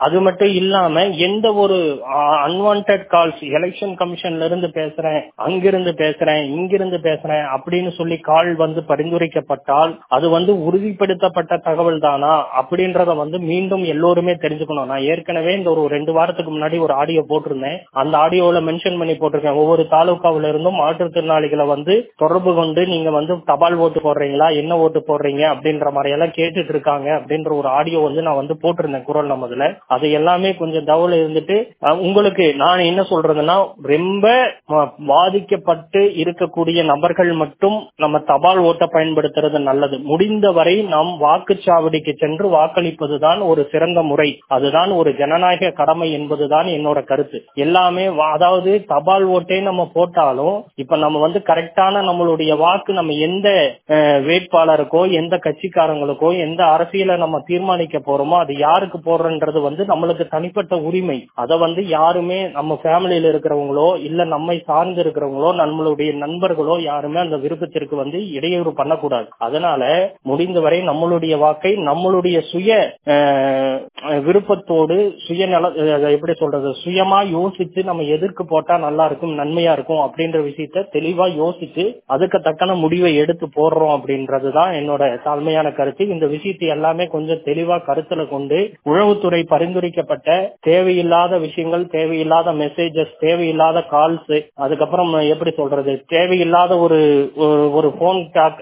அது மட்டும் இல்லாம எந்த ஒரு அன்வான்ட் கால்ஸ் எலெக்ஷன் கமிஷன்ல இருந்து பேசுறேன் அங்கிருந்து பேசுறேன் இங்கிருந்து பேசுறேன் அப்படின்னு சொல்லி கால் வந்து பரிந்துரைக்கப்பட்டால் அது வந்து உறுதிப்படுத்தப்பட்ட தகவல் தானா அப்படின்றத வந்து மீண்டும் எல்லோருமே தெரிஞ்சுக்கணும் நான் ஏற்கனவே இந்த ஒரு ரெண்டு வாரத்துக்கு முன்னாடி ஒரு ஆடியோ போட்டிருந்தேன் அந்த ஆடியோல மென்ஷன் பண்ணி போட்டிருக்கேன் ஒவ்வொரு தாலுகாவில இருந்தும் மாற்றுத்திறனாளிகளை வந்து தொடர்பு கொண்டு நீங்க வந்து தபால் ஓட்டு போடுறீங்களா என்ன ஓட்டு போடுறீங்க அப்படின்ற மாதிரி எல்லாம் கேட்டுட்டு இருக்காங்க அப்படின்ற ஒரு ஆடியோ வந்து நான் வந்து போட்டிருந்தேன் குரல் நமதுல அது எல்லாமே கொஞ்சம் தவறு இருந்துட்டு அஹ், உங்களுக்கு நான் என்ன சொல்றதுன்னா ரொம்ப ம- பாதிக்கப்பட்டு இருக்கக்கூடிய நபர்கள் மட்டும் நம்ம தபால் ஓட்டை பயன்படுத்துறது நல்லது முடிந்தவரை நாம் வாக்குச்சாவடிக்கு சென்று வாக்களிப்பதுதான் ஒரு சிறந்த முறை அதுதான் ஒரு ஜனநாயக கடமை என்பதுதான் என்னோட கருத்து எல்லாமே வா- அதாவது தபால் ஓட்டே நம்ம போட்டாலும் இப்ப நம்ம வந்து கரெக்டான நம்மளுடைய வாக்கு நம்ம எந்த அஹ், வேட்பாளருக்கோ எந்த கட்சிக்காரங்களுக்கோ எந்த அரசியலை நம்ம தீர்மானிக்க போறோமோ அது யாருக்கு போடுறன்றது வந்து நம்மளுக்கு தனிப்பட்ட உரிமை அதை வந்து யாருமே நம்ம ஃபேமிலியில இருக்கிறவங்களோ இல்ல நம்மை சார்ந்து இருக்கிறவங்களோ நம்மளுடைய நண்பர்களோ யாருமே அந்த விருப்பத்திற்கு வந்து இடையூறு பண்ணக்கூடாது அதனால முடிந்தவரை நம்மளுடைய வாக்கை நம்மளுடைய சுய அஹ், விருப்பத்தோடு சுயநல அஹ், எப்படி சொல்றது சுயமா யோசிச்சு நம்ம எதற்கு போட்டா நல்லா இருக்கும் நன்மையா இருக்கும் அப்படின்ற விஷயத்த தெளிவா யோசிச்சு அதுக்கு தக்கன முடிவை எடுத்து போடுறோம் அப்படின்றதுதான் என்னோட தாழ்மையான கருத்து இந்த விஷயத்தை எல்லாமே கொஞ்சம் தெளிவா கருத்துல கொண்டு உளவுத்துறை பரிந்துரைக்கப்பட்ட தேவையில்லாத விஷயங்கள் தேவையில்லாத மெசேஜஸ் தேவையில்லாத கால்ஸ் அதுக்கப்புறம் எப்படி சொல்றது தேவையில்லாத ஒரு ஒரு- ஒரு போன்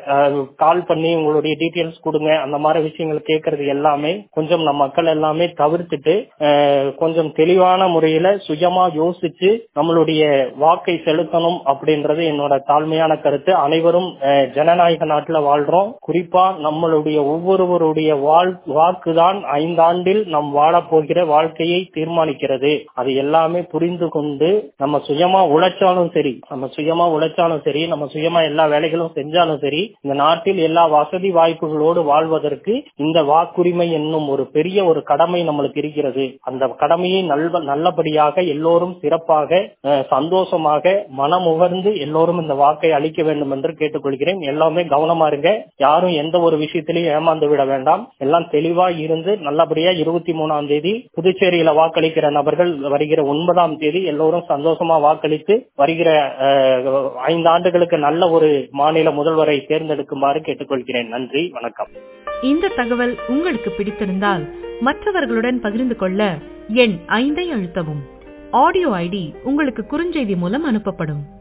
கால் பண்ணி உங்களுடைய டீட்டெயில்ஸ் கொடுங்க அந்த மாதிரி விஷயங்கள் கேட்கறது எல்லாமே கொஞ்சம் நம்ம மக்கள் எல்லாமே தவிர்த்துட்டு அஹ், கொஞ்சம் தெளிவான முறையில சுயமா யோசிச்சு நம்மளுடைய வாக்கை செலுத்தணும் அப்படின்றது என்னோட தாழ்மையான கருத்து அனைவரும் அஹ், ஜனநாயக நாட்டுல வாழ்றோம் குறிப்பா நம்மளுடைய ஒவ்வொருவருடைய வாழ் வாக்குதான் ஐந்தாண்டில் நாம் வாழப்போகிற வாழ்க்கையை தீர்மானிக்கிறது அது எல்லாமே புரிந்து கொண்டு நம்ம சுயமா உழைச்சாலும் சரி நம்ம சுயமா உழைச்சாலும் சரி நம்ம சுயமா எல்லா வேலைகளும் செஞ்சாலும் சரி இந்த நாட்டில் எல்லா வசதி வாய்ப்புகளோடு வாழ்வதற்கு இந்த வாக்குரிமை என்னும் ஒரு பெரிய ஒரு கடமை நம்மளுக்கு இருக்கிறது அந்த கடமையை நல்ல நல்லபடியாக எல்லோரும் சிறப்பாக அஹ், சந்தோஷமாக மனமுகர்ந்து எல்லோரும் இந்த வாக்கை அளிக்க வேண்டும் என்று கேட்டுக்கொள்கிறேன் எல்லாமே கவனமா இருங்க யாரும் எந்த ஒரு விஷயத்திலையும் ஏமாந்து விட வேண்டாம் எல்லாம் தெளிவா இருந்து நல்லபடியா இருபத்தி மூணாம் தேதி புதுச்சேரியில வாக்களிக்கிற நபர்கள் வருகிற ஒன்பதாம் தேதி எல்லோரும் சந்தோஷமா வாக்களித்து வருகிற அஹ், ஐந்து ஆண்டுகளுக்கு நல்ல ஒரு மாநில முதல்வரை தேர்ந்தெடுக்குமாறு கேட்டுக்கொள்கிறேன் நன்றி வணக்கம் இந்த தகவல் உங்களுக்கு பிடித்திருந்தால் மற்றவர்களுடன் பகிர்ந்து கொள்ள எண் ஐந்தை அழுத்தவும் ஆடியோ ஐடி உங்களுக்கு குறுஞ்செய்தி மூலம் அனுப்பப்படும்